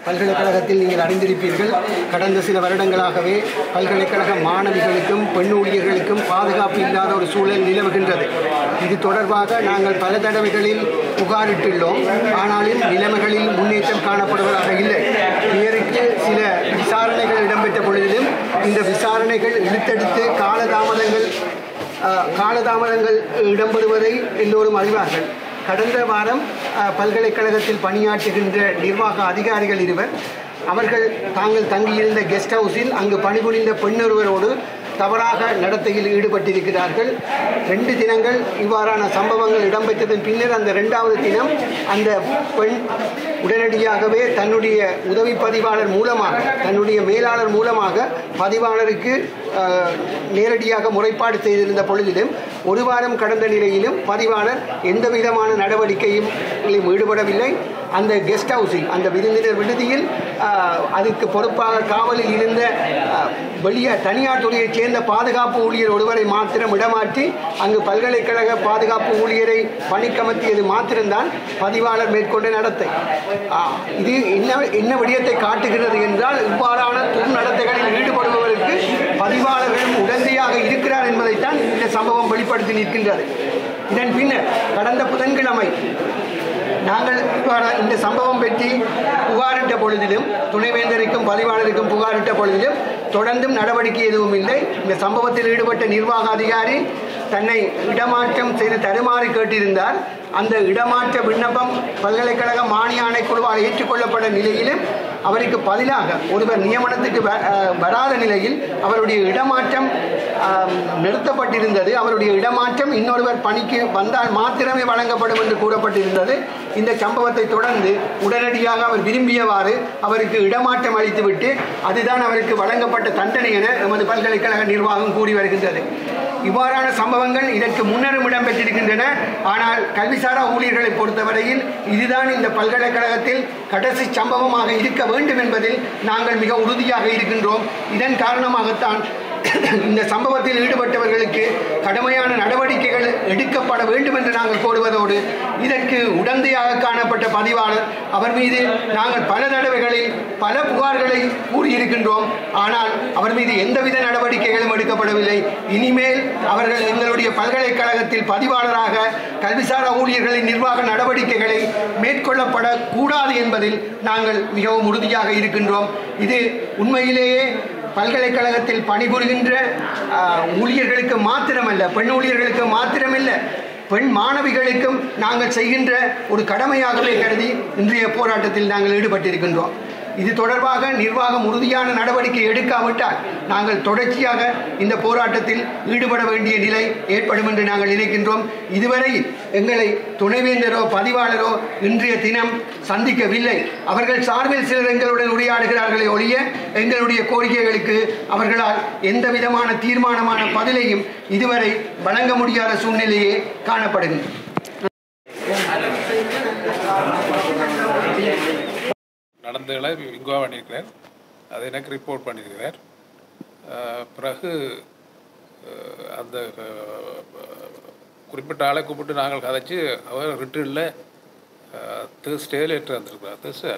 பல்கலைக்கழகத்தில் நீங்கள் அறிந்திருப்பீர்கள் கடந்த சில வருடங்களாகவே பல்கலைக்கழக மாணவிகளுக்கும் பெண் ஊழியர்களுக்கும் பாதுகாப்பு இல்லாத ஒரு சூழல் நிலவுகின்றது இது தொடர்பாக நாங்கள் பல தடவைகளில் புகாரிட்டுள்ளோம் ஆனாலும் நிலைமைகளில் முன்னேற்றம் காணப்படுவதாக இல்லை நேருக்கு சில விசாரணைகள் இடம்பெற்ற பொழுதிலும் இந்த விசாரணைகள் இழுத்தடித்து காலதாமதங்கள் அஹ், காலதாமதங்கள் இடம்பெறுவதை எல்லோரும் அறிவார்கள் கடந்த வாரம் அஹ், பல்கலைக்கழகத்தில் பணியாற்றுகின்ற நிர்வாக அதிகாரிகள் இருவர் அவர்கள் தாங்கள் தங்கியிருந்த கெஸ்ட் ஹவுஸில் அங்கு பணிபுரிந்த பெண்ணொருவரோடு தவறாக நடத்தையில் ஈடுபட்டிருக்கிறார்கள் ரெண்டு தினங்கள் இவ்வாறான சம்பவங்கள் இடம்பெற்றதன் பின்னர் அந்த ரெண்டாவது தினம் அந்த பெண் உடனடியாகவே தன்னுடைய உதவி பதிவாளர் மூலமாக தன்னுடைய மேலாளர் மூலமாக பதிவாளருக்கு அஹ், நேரடியாக முறைப்பாடு செய்திருந்த பொழுதிலும் ஒரு வாரம் கடந்த நிலையிலும் பதிவாளர் எந்த விதமான நடவடிக்கையும் ஈடுபடவில்லை அந்த கெஸ்ட் ஹவுஸில் அந்த விருந்தினர் விடுதியில் அஹ், அதுக்கு பொறுப்பாக காவலில் இருந்த அஹ், வெளிய தனியார் துறையைச் சேர்ந்த பாதுகாப்பு ஊழியர் ஒருவரை மாத்திரம் இடமாற்றி அங்கு பல்கலைக்கழக பாதுகாப்பு ஊழியரை பணிக்கமர்த்தியது மாத்திரம்தான் பதிவாளர் மேற்கொண்ட நடத்தை அஹ், இது என்ன என்ன விடயத்தை காட்டுகிறது என்றால் இவ்வாறான துர்நடத்தைகளில் ஈடுபடுபவருக்கு பதிவாளர்களும் உடந்தையாக இருக்கிறார் என்பதைத்தான் இந்த சம்பவம் வெளிப்படுத்தி நிற்கின்றது இதன் பின்னர் கடந்த புதன்கிழமை நாங்கள் இவ்வாறு இந்த சம்பவம் பற்றி புகாரிட்ட பொழுதிலும் துணைவேந்தருக்கும் பதிவாளருக்கும் புகாரிட்ட பொழுதிலும் தொடர்ந்தும் நடவடிக்கை எதுவும் இல்லை இந்த சம்பவத்தில் ஈடுபட்ட நிர்வாக அதிகாரி தன்னை இடமாற்றம் செய்து தருமாறு கேட்டிருந்தார் அந்த இடமாற்ற விண்ணப்பம் பல்கலைக்கழக மானிய ஆணைக்குழுவால் ஏற்றுக்கொள்ளப்பட்ட நிலையிலும் அவருக்கு பதிலாக ஒருவர் நியமனத்துக்கு வ- அஹ் வராத நிலையில் அவருடைய இடமாற்றம் ஆம், நிறுத்தப்பட்டிருந்தது அவருடைய இடமாற்றம் இன்னொருவர் பணிக்கு வந்தால் மாத்திரமே வழங்கப்படும் என்று கூறப்பட்டிருந்தது இந்த சம்பவத்தை தொடர்ந்து உடனடியாக அவர் விரும்பியவாறு அவருக்கு இடமாற்றம் அளித்துவிட்டு அதுதான் அவருக்கு வழங்கப்பட்ட தண்டனை என எமது பல்கலைக்கழக நிர்வாகம் கூறி வருகின்றது இவ்வாறான சம்பவங்கள் இதற்கு முன்னரும் இடம்பெற்றிருக்கின்றன ஆனால் கல்விசாரா ஊழியர்களை பொறுத்தவரையில் இதுதான் இந்த பல்கலைக்கழகத்தில் கடைசி சம்பவமாக இருக்க வேண்டும் என்பதில் நாங்கள் மிக உறுதியாக இருக்கின்றோம் இதன் காரணமாகத்தான் இந்த சம்பவத்தில் ஈடுபட்டவர்களுக்கு கடுமையான நடவடிக்கைகள் எடுக்கப்பட வேண்டும் என்று நாங்கள் கோருவதோடு இதற்கு உடந்தையாக காணப்பட்ட பதிவாளர் அவர் மீது நாங்கள் பல தடவைகளில் பல புகார்களை கூறியிருக்கின்றோம் ஆனால் அவர் மீது எந்தவித நடவடிக்கைகளும் எடுக்கப்படவில்லை இனிமேல் அவர்கள் எங்களுடைய பல்கலைக்கழகத்தில் பதிவாளராக கல்விசாரா ஊழியர்களின் நிர்வாக நடவடிக்கைகளை மேற்கொள்ளப்படக்கூடாது என்பதில் நாங்கள் மிகவும் உறுதியாக இருக்கின்றோம் இது உண்மையிலேயே பல்கலைக்கழகத்தில் பணிபுரிகின்ற ஆஹ், ஊழியர்களுக்கு மாத்திரமல்ல பெண் ஊழியர்களுக்கு மாத்திரமல்ல பெண் மாணவிகளுக்கும் நாங்கள் செய்கின்ற ஒரு கடமையாகவே கருதி இன்றைய போராட்டத்தில் நாங்கள் ஈடுபட்டிருக்கின்றோம் இது தொடர்பாக நிர்வாகம் உறுதியான நடவடிக்கை எடுக்காவிட்டால் நாங்கள் தொடர்ச்சியாக இந்த போராட்டத்தில் ஈடுபட வேண்டிய நிலை ஏற்படும் என்று நாங்கள் நினைக்கின்றோம் இதுவரை எங்களை துணைவேந்தரோ பதிவாளரோ இன்றைய தினம் சந்திக்கவில்லை அவர்கள் சார்பில் சிலர் எங்களுடன் உரையாடுகிறார்களே ஒழிய எங்களுடைய கோரிக்கைகளுக்கு அவர்களால் எந்த விதமான தீர்மானமான பதிலையும் இதுவரை வழங்க முடியாத சூழ்நிலையே காணப்படுகின்றது நடந்ததை இங்குவா பண்ணியிருக்கிறார் அதை எனக்கு ரிப்போர்ட் பண்ணியிருக்கிறார் அஹ் பிறகு அஹ் அந்த அஹ், குறிப்பிட்ட ஆளை கூப்பிட்டு நாங்கள் கதைச்சு அவர் ரிட்டர்னில் தேர்ஸ்டே லெட்டர் வந்திருக்கிறார் Thursday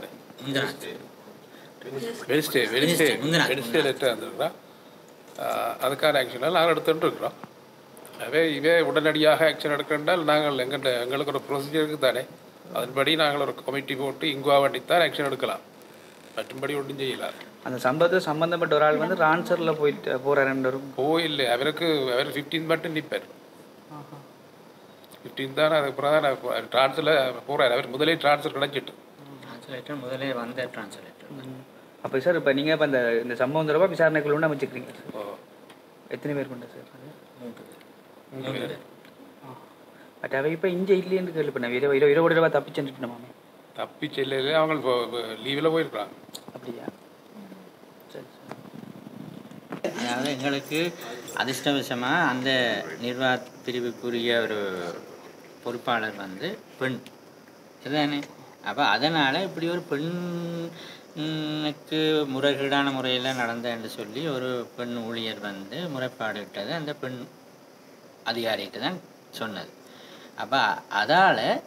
Wednesday Wednesday Wednesday letter வந்திருக்கிறா அஹ் அதுக்கான ஆக்ஷனில் நாங்கள் எடுத்துகிட்டு இருக்கிறோம் அவே இவே உடனடியாக ஆக்ஷன் எடுக்கின்றால் நாங்கள் எங்கள்கிட்ட எங்களுக்கு ஒரு ப்ரொசீஜர் இருக்குது தானே அதன்படி நாங்கள் ஒரு கமிட்டி போட்டு இங்குவா வண்டித்தான் ஆக்ஷன் எடுக்கலாம் மற்றும்படி ஒன்றும் செய்யலாம் அந்த சம்பவத்தில் சம்பந்தப்பட்ட ஒரு ஆள் வந்து ரான்சரில் போயிட்டு போகிறாரு போயில்லை அவருக்கு அவர் ஃபிஃப்டீன் மட்டும் நிற்பார் ஃபிஃப்டீன் தான் அதுக்கு பிறகு தான் ட்ரான்ஸில் போகிறார் அவர் முதலே ட்ரான்ஸ்ஃபர் கிடைச்சிட்டு டிரான்ஸ்லேட்டர் முதலே வந்த டிரான்ஸ்லேட்டர் அப்போ சார் இப்போ நீங்கள் இப்போ இந்த இந்த சம்பவம் தொடர்பாக விசாரணைக்குள்ள ஒன்று அமைச்சிக்கிறீங்க சார் ஓ எத்தனை பேர் கொண்ட சார் மூன்று பேர் மூணு பேர். பட் அவை இப்போ இங்கே இல்லைன்னு கேள்விப்பட்டேன் இரவு இரவு இரவு இரவா தப்பி சென்றுட்டு மாமே தப்பி செல்லையில அவங்க லீவில் போயிருக்கிறாங்க அப்படியா சரி சரி அதாவது எங்களுக்கு அதிர்ஷ்டவசமாக அந்த நிர்வாக பிரிவுக்குரிய ஒரு பொறுப்பாளர் வந்து பெண் இதுதானே அப்போ அதனால் இப்படி ஒரு பெண்ணுக்கு முறைகேடான முறையில் நடந்தேன்னு சொல்லி ஒரு பெண் ஊழியர் வந்து முறைப்பாடிட்டது அந்த பெண் அதிகாரிகிட்ட தான் சொன்னது அப்போ அதால்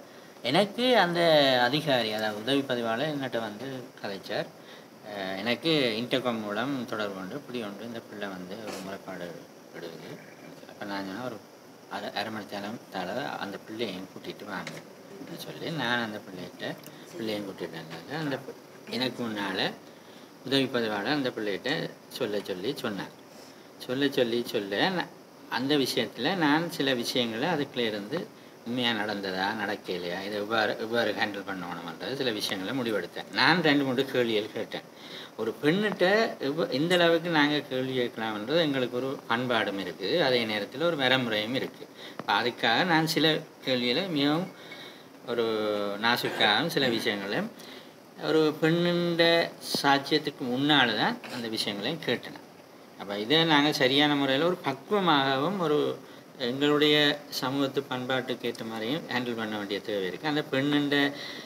எனக்கு அந்த அதிகாரி அதாவது உதவி பதிவாளர் என்னட்ட வந்து கதைச்சார் அஹ் எனக்கு இன்டர்காம் மூலம் தொடர்பு கொண்டு இப்படி ஒன்று இந்த பிள்ளை வந்து ஒரு முறைப்பாடு விடுது அப்போ நான் சொன்னேன் ஒரு அரை அரை மணி நேரம் தர அந்த பிள்ளையையும் கூட்டிகிட்டு வாங்க அப்படின்னு சொல்லி நான் அந்த பிள்ளைகிட்ட பிள்ளையும் கூட்டிகிட்டு வந்தாங்க அந்த பி- எனக்கு முன்னால் உதவி பதிவாளர் அந்த பிள்ளைகிட்ட சொல்ல சொல்லி சொன்னார் சொல்ல சொல்லி சொல்ல ந- அந்த விஷயத்தில் நான் சில விஷயங்களை அதுக்குள்ளே இருந்து உண்மையாக நடந்ததா நடக்கலையா இதை எவ்வாறு எவ்வாறு ஹேண்டில் பண்ணணும்ன்றது சில விஷயங்களை முடிவெடுத்தேன் நான் ரெண்டு மூணு கேள்விகள் கேட்டேன் ஒரு பெண்ணிட்ட எவ்வ எந்த அளவுக்கு நாங்கள் கேள்வி கேட்கலாம்ன்றது எங்களுக்கு ஒரு பண்பாடும் இருக்குது அதே நேரத்தில் ஒரு வரமுறையும் இருக்குது இப்போ அதுக்காக நான் சில கேள்விகளை மிகவும் ஒரு நாசுக்காகவும் சில விஷயங்களை ஒரு பெண்ணுண்ட சாட்சியத்துக்கு முன்னால் தான் அந்த விஷயங்களையும் கேட்டேன் அப்போ இதை நாங்கள் சரியான முறையில் ஒரு பக்குவமாகவும் ஒரு எங்களுடைய சமூகத்து பண்பாட்டுக்கு ஏற்ற மாதிரியும் ஹேண்டில் பண்ண வேண்டிய தேவை இருக்குது அந்த பெண்ணுண்ட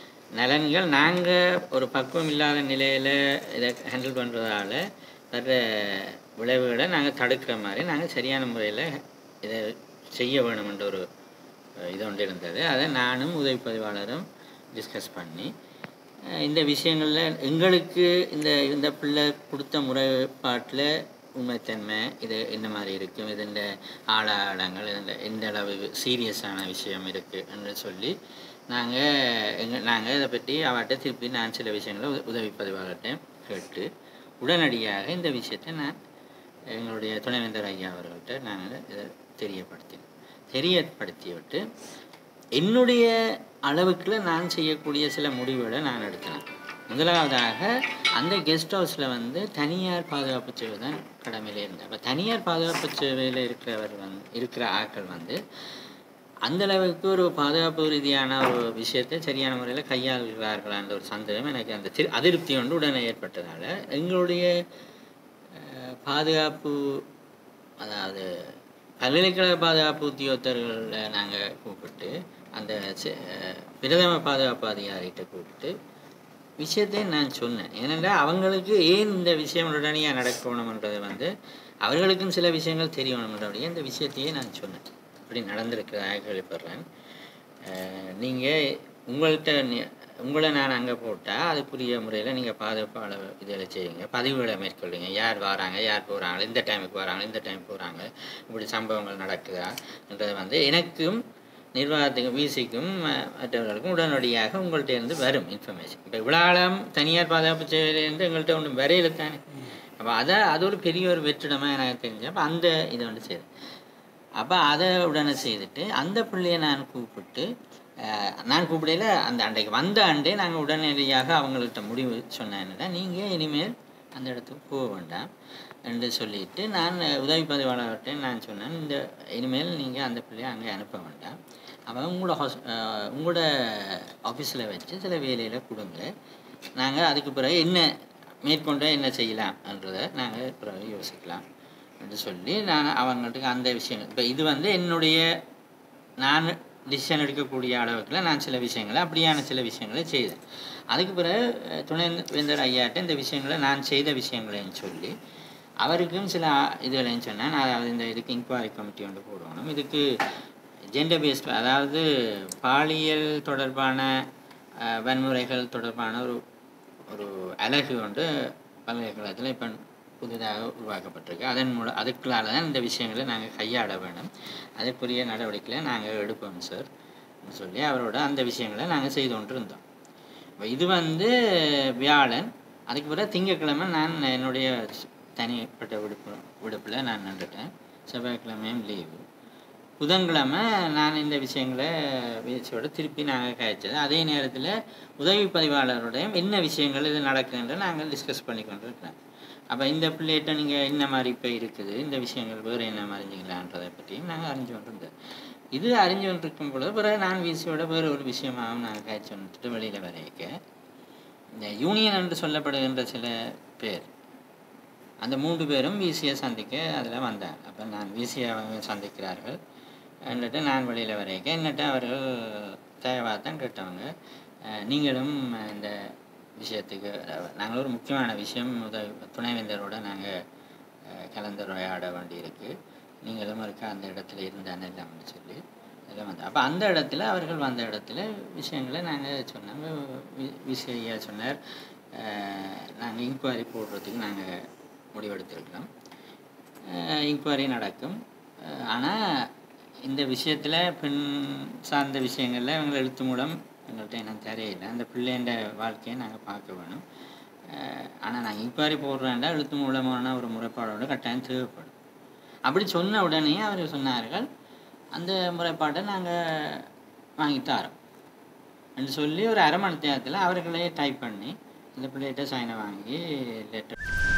நலன்கள் நாங்கள் ஒரு பக்குவம் இல்லாத நிலையில் இதை ஹேண்டில் பண்ணுறதால வர்ற விளைவுகளை நாங்கள் தடுக்கிற மாதிரி நாங்கள் சரியான முறையில் இதை செய்ய வேணுமென்ற ஒரு அஹ், இது ஒன்று இருந்தது அதை நானும் உதவி பதிவாளரும் டிஸ்கஸ் பண்ணி அஹ், இந்த விஷயங்களில் எங்களுக்கு இந்த இந்த பிள்ளை கொடுத்த முறைப்பாட்டில் உண்மைத்தன்மை இது என்ன மாதிரி இருக்கும் இது இந்த ஆளாடங்கள் இதில் எந்த அளவு சீரியஸான விஷயம் இருக்குது என்று சொல்லி நாங்கள் எங்கள் நாங்கள் இதை பற்றி அவர்கிட்ட திருப்பி நான் சில விஷயங்களை உத- உதவி பதிவாளர்கிட்ட கேட்டு உடனடியாக இந்த விஷயத்தை நான் எங்களுடைய துணைவேந்தர் ஐயா அவர்கள்ட்ட நாங்கள் இதை தெரியப்படுத்தினோம் தெரியப்படுத்தி விட்டு என்னுடைய அளவுக்குள்ள நான் செய்யக்கூடிய சில முடிவுகளை நான் எடுத்தேன் முதலாவதாக அந்த கெஸ்ட் ஹவுஸில் வந்து தனியார் பாதுகாப்பு சேவை தான் கடமையில இருந்தேன் அப்போ தனியார் பாதுகாப்பு சேவையில் இருக்கிறவர் வந்து இருக்கிற ஆட்கள் வந்து அந்த அளவுக்கு ஒரு பாதுகாப்பு ரீதியான ஒரு விஷயத்தை சரியான முறையில் கையாளுகிறார்களான்ற ஒரு சந்தேகம் எனக்கு அந்த திரு அதிருப்தி ஒன்று உடனே ஏற்பட்டதால் எங்களுடைய அஹ், பாதுகாப்பு அதாவது பல்கலைக்கழக பாதுகாப்பு உத்தியோகத்தர்களை நாங்கள் கூப்பிட்டு அந்த செ- அஹ், பிரதம பாதுகாப்பு அதிகாரிகிட்ட கூப்பிட்டு விஷயத்தை நான் சொன்னேன் ஏனென்றா அவங்களுக்கு ஏன் இந்த விஷயம் உடனடியாக நடக்கணும்ன்றது வந்து அவர்களுக்கும் சில விஷயங்கள் தெரியணும்ன்றபடியே இந்த விஷயத்தையே நான் சொன்னேன் இப்படி நடந்திருக்கிறதாக கேள்விப்படுறேன் நீங்கள் உங்கள்கிட்ட நி- உங்களை நான் அங்கே போட்டால் அதுக்குரிய முறையில் நீங்கள் பாதுகாப்பு அளவு இதில் செய்யுங்க பதிவுகளை மேற்கொள்ளுங்க யார் வராங்க யார் போகிறாங்க இந்த டைமுக்கு வராங்க இந்த டைம் போகிறாங்க இப்படி சம்பவங்கள் நடக்குதான்றது வந்து எனக்கும் நிர்வாகத்துக்கும் விசிக்கும் மற்றவர்களுக்கும் உடனடியாக உங்கள்கிட்ட இருந்து வரும் இன்ஃபர்மேஷன் இப்போ விழாலம் தனியார் பாதுகாப்பு சேவையிலேருந்து எங்கள்கிட்ட ஒன்று வரையில தானே அப்போ அதை அது ஒரு பெரிய ஒரு வெற்றிடமாக எனக்கு தெரிஞ்சு அப்போ அந்த இதை வந்து செய்தேன் அப்போ அதை உடனே செய்துட்டு அந்த பிள்ளையை நான் கூப்பிட்டு அஹ், நான் கூப்பிடையில அந்த அண்டைக்கு வந்த அண்டே நாங்கள் உடனடியாக அவங்கள்ட்ட முடிவு சொன்னேன் என்னன்னா நீங்கள் இனிமேல் அந்த இடத்துக்கு போக வேண்டாம் என்று சொல்லிட்டு நான் உதவி பதிவாளர்கிட்ட நான் சொன்னேன் இந்த இனிமேல் நீங்கள் அந்த பிள்ளையை அங்கே அனுப்ப வேண்டாம் அவன் உங்களோட ஹாஸ் அஹ், உங்களோட ஆஃபீஸில் வச்சு சில வேலையில் கொடுங்க நாங்கள் அதுக்கு பிறகு என்ன மேற்கொண்டு என்ன செய்யலாம்ன்றதை நாங்கள் பிறகு யோசிக்கலாம் என்று சொல்லி நான் அவங்கள்ட்ட அந்த விஷயங்கள் இப்போ இது வந்து என்னுடைய நான் டிசிஷன் எடுக்கக்கூடிய அளவுக்குல நான் சில விஷயங்களை அப்படியான சில விஷயங்களை செய்தேன் அதுக்கு பிறகு அஹ், துணை வேந்தர் ஐயாட்ட இந்த விஷயங்களை நான் செய்த விஷயங்களையும் சொல்லி அவருக்கும் சில ஆ- இதுகளையும் சொன்னேன் அதாவது இந்த இதுக்கு இன்கொயரி கமிட்டி ஒன்று போடணும் இதுக்கு ஜெண்டர் பேஸ்ட் அதாவது பாலியல் தொடர்பான அஹ், வன்முறைகள் தொடர்பான ஒரு ஒரு அழகு ஒன்று பல்கலைக்கழகத்தில் இப்போ புதிதாக உருவாக்கப்பட்டிருக்கு அதன் மூலம் அதுக்குள்ளால தான் இந்த விஷயங்களை நாங்கள் கையாள வேணும் அதற்குரிய நடவடிக்கைகளை நாங்கள் எடுப்போம் சார் சொல்லி அவரோட அந்த விஷயங்களை நாங்கள் செய்து கொண்டு இருந்தோம் இப்போ இது வந்து வியாழன் அதுக்கு பிறகு திங்கட்கிழமை நான் என்னுடைய ஸ்- தனிப்பட்ட விடுப்பு விடுப்பில் நான் நின்றுட்டேன் செவ்வாய்க்கிழமையும் லீவு புதன்கிழமை நான் இந்த விஷயங்களை வீழ்ச்சியோட திருப்பி நாங்கள் காய்ச்சது அதே நேரத்தில் உதவி பதிவாளருடையும் என்ன விஷயங்கள் இது நடக்குதுன்ற நாங்கள் டிஸ்கஸ் பண்ணி கொண்டு இருக்கிறோம் அப்போ இந்த பிள்ளைகிட்ட நீங்கள் என்ன மாதிரி இப்போ இருக்குது இந்த விஷயங்கள் வேறு என்ன மாதிரி அறிஞ்சிக்கலான்றதை பற்றியும் நாங்கள் அறிஞ்சு கொண்டு இருந்தோம் இது அறிஞ்சு கொண்டு இருக்கும் பொழுது பிறகு நான் வீசியோட வேறு ஒரு விஷயமாகவும் நாங்கள் காய்ச்சி வந்துட்டு வெளியில் வரைக்க இந்த யூனியன் என்று சொல்லப்படுகின்ற சில பேர் அந்த மூன்று பேரும் விசியை சந்திக்க அதில் வந்தாங்க அப்போ நான் விசியை அவங்க சந்திக்கிறார்கள் എന്നിട്ട് நான் வெளியில் வரைக்க എന്നിട്ട് அவர்கள் தயவாக தான் கேட்டவங்க அஹ், நீங்களும் இந்த விஷயத்துக்கு அஹ், நாங்கள் ஒரு முக்கியமான விஷயம் உதவி துணைவேந்தரோட நாங்கள் கலந்துரையாட வேண்டியிருக்கு நீங்களும் இருக்க அந்த இடத்துல இருந்தானே இல்லாமல் சொல்லி இதில் வந்து அப்போ அந்த இடத்துல அவர்கள் வந்த இடத்துல விஷயங்களை நாங்கள் சொன்னாங்க விசையா சொன்னார் நாங்கள் இன்கொயரி போடுறதுக்கு நாங்கள் முடிவெடுத்திருக்கிறோம் இன்கொயரி நடக்கும் ஆனால் இந்த விஷயத்தில் பெண் சார்ந்த விஷயங்களில் இவங்க எழுத்து மூலம் எங்கள்கிட்ட என்ன தெரியல அந்த பிள்ளைன்ற வாழ்க்கையை நாங்கள் பார்க்க வேணும் ஆனால் நாங்கள் இன்கொயரி போடுறேன்டா எழுத்து மூலமான ஒரு முறைப்பாடோட கட்டாயம் தேவைப்படும் அப்படி சொன்ன உடனே அவர் சொன்னார்கள் அந்த முறைப்பாட்டை நாங்கள் வாங்கி தரோம் என்று சொல்லி ஒரு அரை மணி நேரத்தில் அவர்களே டைப் பண்ணி அந்த பிள்ளைகிட்ட சைனை வாங்கி லெட்டர்